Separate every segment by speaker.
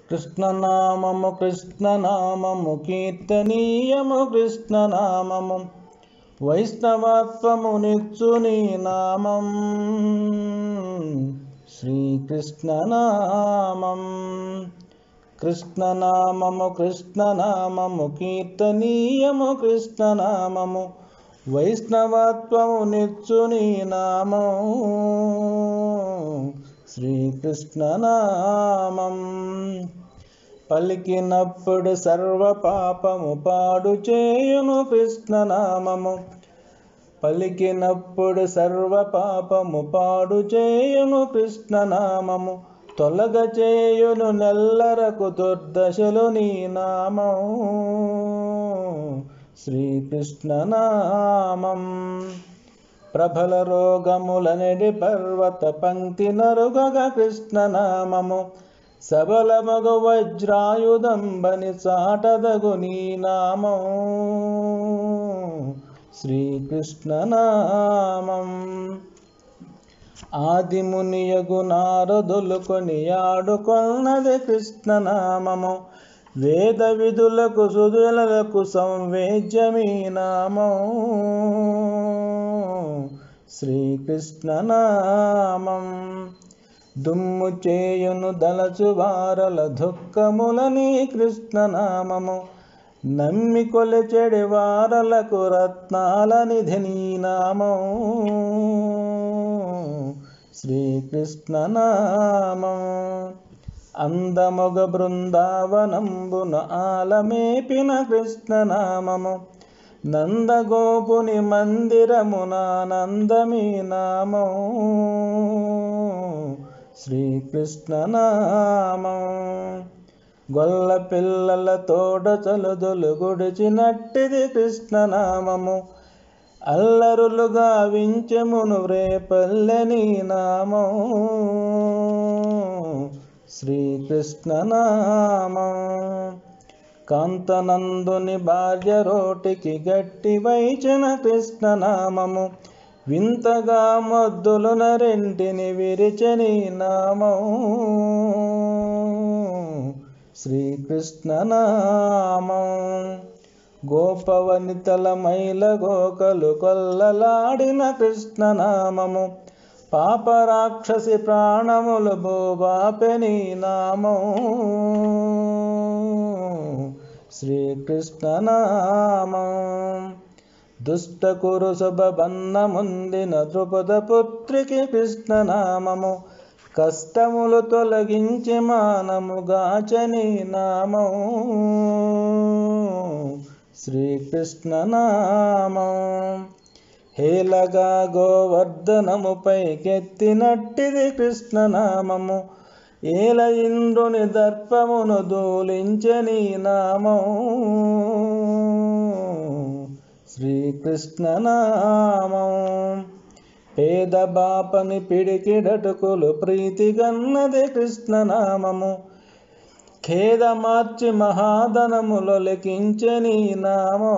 Speaker 1: కృష్ణనామము కృష్ణనామము కీర్తనీయము కృష్ణనామము వైష్ణవత్వము నిచ్చు నీ నామం శ్రీకృష్ణనామం కృష్ణనామము కృష్ణనామము కీర్తనీయము కృష్ణనామము వైష్ణవత్వము నిచ్చు నీ నామం శ్రీకృష్ణనామం పలికినప్పుడు సర్వ పాపము పాడు చేయును కృష్ణనామము పలికినప్పుడు సర్వ పాపము పాడు చేయును కృష్ణనామము తొలగ చేయును నెల్లరకు దుర్దశలు నీ నామం శ్రీకృష్ణనామం ప్రబల రోగములనడి పర్వత పంక్తి నరుగగ కృష్ణనామము సబలమగు వజ్రాయుధంబని చాటదగు నీ నామం శ్రీకృష్ణనామం ఆదిమునియగు నారదులు కొనియాడుకొన్నది కృష్ణనామము వేద విధులకు సుధులకు సంవేద్యమీ నామం శ్రీకృష్ణనామం దుమ్ము చేయును దలచు వారల దుఃఖములని కృష్ణనామము నమ్మి కొలిచెడి వారలకు రత్నాల నిధి నీ నామం శ్రీకృష్ణనామం అందమొగ బృందావనంబున ఆలమేపిన కృష్ణనామము నందగోపుని మందిరమునానందమీ నామం శ్రీకృష్ణనామం గొల్ల పిల్లల తోడ చలుదులు గుడిచినట్టిది కృష్ణనామము అల్లరులుగా వించెమును రేపల్లెని నామం శ్రీకృష్ణనామం కాంతనందుని భార్య రోటికి గట్టి వైచిన కృష్ణనామము వింతగా మొద్దులు నరెంటిని విరిచని నామం శ్రీకృష్ణనామం గోపవనితల మైల గోకలు కొల్లలాడిన కృష్ణనామము పాపరాక్షసి ప్రాణములు భూబాపెని నామం శ్రీకృష్ణనామం దుష్ట కురు శుభబన్న ముందిన ద్రుపద పుత్రికి కృష్ణనామము కష్టములు తొలగించి మానముగాచని నామం శ్రీకృష్ణనామం హేలగా గోవర్ధనముపై కెత్తినట్టిది కృష్ణనామము ఏల ఇంద్రుని దర్పమును దూలించని నామం శ్రీకృష్ణనామం పేద బాపని పిడికిడటుకులు ప్రీతిగన్నది కృష్ణనామము ఖేద మార్చి మహాధనములు లెకించని నామం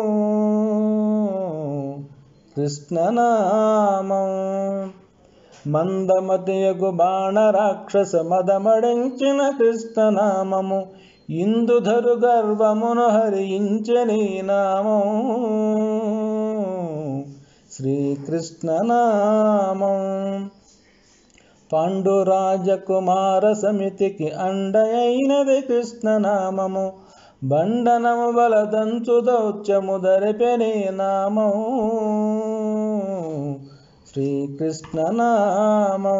Speaker 1: కృష్ణనామం మందమతియగు బాణ రాక్షస మదమడించిన కృష్ణనామము ఇందుధరు గర్వమును హరించని నామం శ్రీకృష్ణనామం పాండురాజకుమార సమితికి అండయైనది కృష్ణనామము బండనము బలదంచు దౌత్యము దరిపెని నామం శ్రీకృష్ణనామం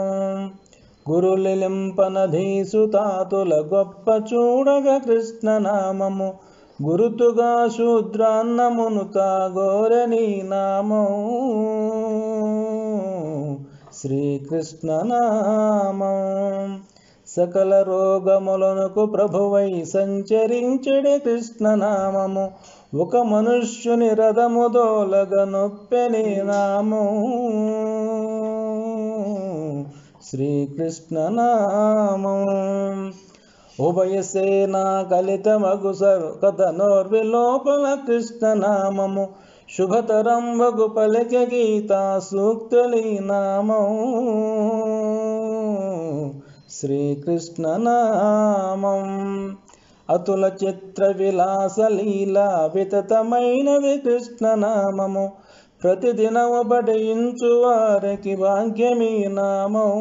Speaker 1: గురులింపనధీసుతాతుల గొప్ప చూడగ కృష్ణనామము గురుతుగా శూద్రాన్నమును తాగోరని నామం శ్రీకృష్ణనామం సకల రోగములనకు ప్రభువై సంచరించడి కృష్ణనామము ఒక మనుష్యుని రథము దోలగ నొప్పెని నామం శ్రీకృష్ణనామం ఉభయ సేనా కలితమగు సరు కథనోర్విలోపల కృష్ణనామము శుభతరంబగు పలిక గీతా సూక్తులి నామం శ్రీకృష్ణనామం అతుల చిత్ర విలాస లీలా వితతమైనది కృష్ణనామము ప్రతిదినము పఠించు వారికి భాగ్యమీ నామం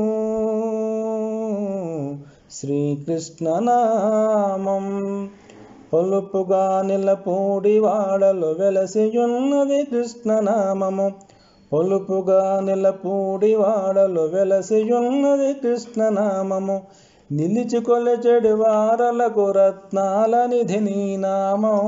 Speaker 1: శ్రీకృష్ణనామం పొలుపుగా నిలపూడి వాడలు వెలసియున్నది కృష్ణనామము పొలుపుగా నిలపూడి వాడలు వెలసియున్నది కృష్ణనామము నిలిచి కొలచెడు వారలకు రత్నాల నిధిని నామం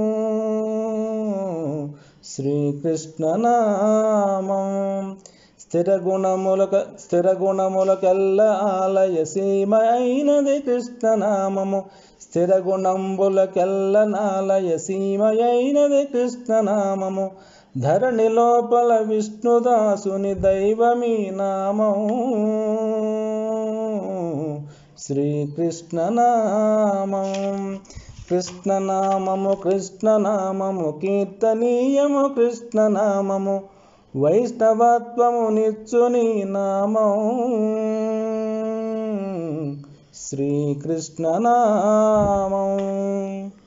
Speaker 1: శ్రీకృష్ణనామం స్థిర గుణములక స్థిర గుణములకెల్ల ఆలయ సీమ అయినది కృష్ణనామము స్థిర గుణంబులకెల్ల నాలయ సీమ అయినది కృష్ణనామము ధరణి లోపల విష్ణుదాసుని దైవమీ నామం శ్రీకృష్ణనామం కృష్ణనామము కృష్ణనామము కీర్తనీయము కృష్ణనామము వైష్ణవత్వము నిచ్చుని నామం శ్రీకృష్ణనామం